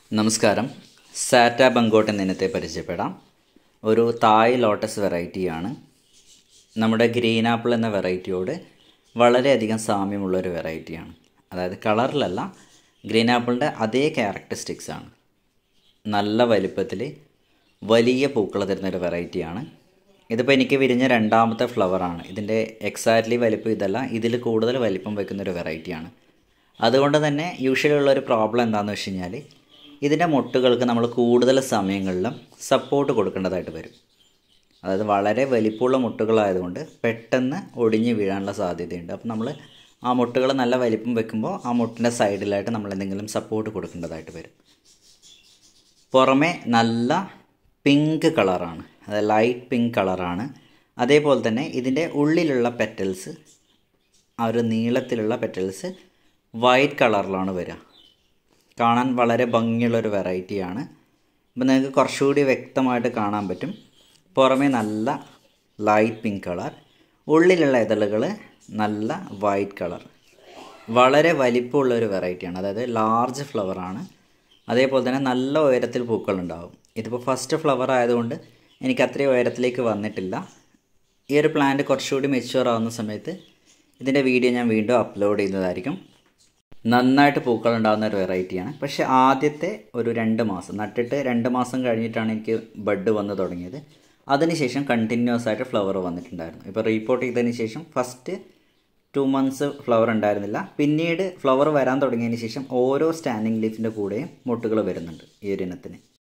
നമസ്കാരം സാറ്റ ബങ്കോട്ട് എന്ന ഇനത്തെ പരിചയപ്പെടാം ഒരു തായ് ലോട്ടസ് വെറൈറ്റിയാണ് നമ്മുടെ ഗ്രീൻ ആപ്പിൾ എന്ന വെറൈറ്റിയോട് വളരെയധികം സാമ്യമുള്ള ഒരു വെറൈറ്റിയാണ് അതായത് കളറിലല്ല ഗ്രീൻ ആപ്പിളിൻ്റെ അതേ ക്യാരക്ടറിസ്റ്റിക്സ് ആണ് നല്ല വലിപ്പത്തിൽ വലിയ പൂക്കൾ തരുന്ന ഒരു വെറൈറ്റിയാണ് ഇതിപ്പോൾ എനിക്ക് വിരിഞ്ഞ രണ്ടാമത്തെ ഫ്ലവറാണ് ഇതിൻ്റെ എക്സാക്ട്ലി വലിപ്പം ഇതല്ല ഇതിൽ കൂടുതൽ വലിപ്പം വയ്ക്കുന്ന ഒരു വെറൈറ്റിയാണ് അതുകൊണ്ട് തന്നെ യൂഷ്വലി ഉള്ള ഒരു പ്രോബ്ലം എന്താണെന്ന് വെച്ച് കഴിഞ്ഞാൽ ഇതിൻ്റെ മുട്ടുകൾക്ക് നമ്മൾ കൂടുതൽ സമയങ്ങളിലും സപ്പോർട്ട് കൊടുക്കേണ്ടതായിട്ട് വരും അതായത് വളരെ വലിപ്പമുള്ള മുട്ടുകളായതുകൊണ്ട് പെട്ടെന്ന് ഒടിഞ്ഞ് വീഴാനുള്ള സാധ്യതയുണ്ട് അപ്പോൾ നമ്മൾ ആ മുട്ടുകൾ നല്ല വലിപ്പം വെക്കുമ്പോൾ ആ മുട്ടിൻ്റെ സൈഡിലായിട്ട് നമ്മൾ എന്തെങ്കിലും സപ്പോർട്ട് കൊടുക്കേണ്ടതായിട്ട് വരും പുറമെ നല്ല പിങ്ക് കളറാണ് അത് ലൈറ്റ് പിങ്ക് കളറാണ് അതേപോലെ തന്നെ ഇതിൻ്റെ ഉള്ളിലുള്ള പെറ്റൽസ് ആ ഒരു നീളത്തിലുള്ള പെറ്റൽസ് വൈറ്റ് കളറിലാണ് വരിക കാണാൻ വളരെ ഭംഗിയുള്ള ഒരു വെറൈറ്റിയാണ് ഇപ്പം നിങ്ങൾക്ക് കുറച്ചുകൂടി വ്യക്തമായിട്ട് കാണാൻ പറ്റും പുറമേ നല്ല ലൈറ്റ് പിങ്ക് കളർ ഉള്ളിലുള്ള ഇതളുകൾ നല്ല വൈറ്റ് കളർ വളരെ വലിപ്പമുള്ള ഒരു വെറൈറ്റിയാണ് അതായത് ലാർജ് ഫ്ലവറാണ് അതേപോലെ തന്നെ നല്ല ഉയരത്തിൽ പൂക്കളുണ്ടാവും ഇതിപ്പോൾ ഫസ്റ്റ് ഫ്ലവർ ആയതുകൊണ്ട് എനിക്ക് അത്രയും ഉയരത്തിലേക്ക് വന്നിട്ടില്ല ഈ ഒരു പ്ലാന്റ് കുറച്ചുകൂടി മെച്യൂർ ആവുന്ന സമയത്ത് ഇതിൻ്റെ വീഡിയോ ഞാൻ വീണ്ടും അപ്ലോഡ് ചെയ്യുന്നതായിരിക്കും നന്നായിട്ട് പൂക്കൾ ഉണ്ടാകുന്ന ഒരു വെറൈറ്റിയാണ് പക്ഷേ ആദ്യത്തെ ഒരു രണ്ട് മാസം നട്ടിട്ട് രണ്ട് മാസം കഴിഞ്ഞിട്ടാണ് എനിക്ക് ബഡ് വന്ന് തുടങ്ങിയത് അതിനുശേഷം കണ്ടിന്യൂസ് ആയിട്ട് ഫ്ലവർ വന്നിട്ടുണ്ടായിരുന്നു ഇപ്പോൾ റീപ്പോർട്ട് ചെയ്തതിന് ശേഷം ഫസ്റ്റ് ടു മന്ത്സ് ഫ്ലവർ ഉണ്ടായിരുന്നില്ല പിന്നീട് ഫ്ലവർ വരാൻ തുടങ്ങിയതിന് ശേഷം ഓരോ സ്റ്റാൻഡിങ് ലീഫിൻ്റെ കൂടെയും മുട്ടുകൾ വരുന്നുണ്ട് ഈ ഒരു ഇനത്തിന്